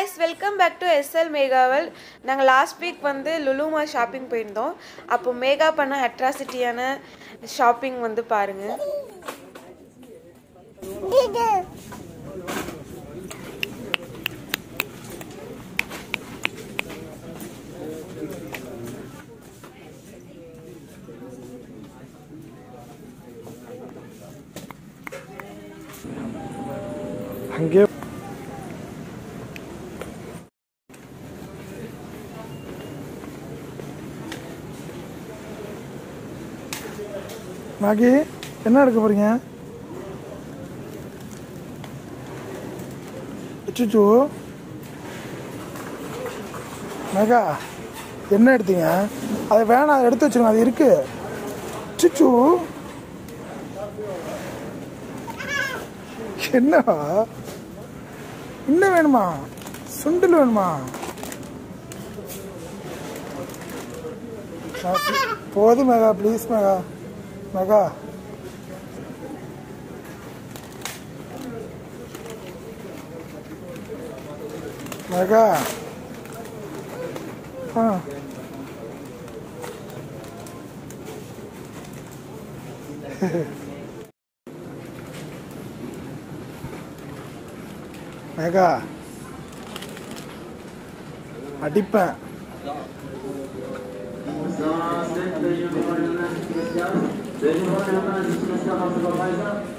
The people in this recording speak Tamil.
guys welcome back to SL மேகாவல் நாங்கள் லாஸ்ட் வீக் வந்து லுலுமா ஷாப்பிங் போயிருந்தோம் அப்போ மேகா பண்ண அட்ராசிட்டியான ஷாப்பிங் வந்து பாருங்கள் அங்கே மேகி என்ன எடுக்க போறீங்க அச்சுச்சு மேகா என்ன எடுத்தீங்க அது வேணாம் அதை எடுத்து வச்சிருங்க அது இருக்கு அச்சுச்சு என்னவா இன்னும் வேணுமா சுண்டல் வேணுமா போதும் மேகா ப்ளீஸ் மேகா மேகா மேகா ஆ மேகா அடிப்பேன் Depois,